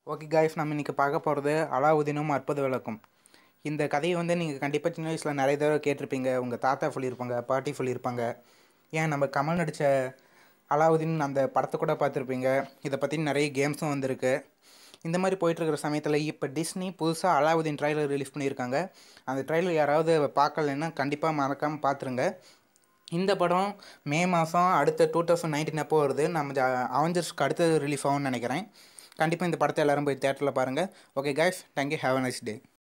okay guys நம்ம இன்றைக்கி பார்க்க போகிறது அலாவுதீனும் அற்புத விளக்கும் இந்த கதையை வந்து நீங்கள் கண்டிப்பாக சின்ன வயசில் நிறைய தடவை கேட்டிருப்பீங்க உங்கள் தாத்தா சொல்லியிருப்பாங்க பாட்டி சொல்லியிருப்பாங்க ஏன் நம்ம கமல் நடித்த அலாவுதீன் அந்த படத்தை கூட பார்த்துருப்பீங்க இதை பற்றி நிறைய கேம்ஸும் வந்திருக்கு இந்த மாதிரி போயிட்டுருக்கிற சமயத்தில் இப்போ டிஸ்னி புதுசாக அலாவுதீன் ட்ரைலர் ரிலீஸ் பண்ணியிருக்காங்க அந்த ட்ரைலர் யாராவது பார்க்கலன்னா கண்டிப்பாக மறக்காமல் பார்த்துருங்க இந்த படம் மே மாதம் அடுத்த டூ தௌசண்ட் நைன்டீன் அப்போ வருது நம்ம அவஞ்சர்ஸ்க்கு அடுத்தது ரிலீஸ் ஆகும்னு நினைக்கிறேன் கண்டிப்பாக இந்த படத்தை எல்லோரும் போய் தேட்டரில் பாருங்கள் okay guys thank you have a nice day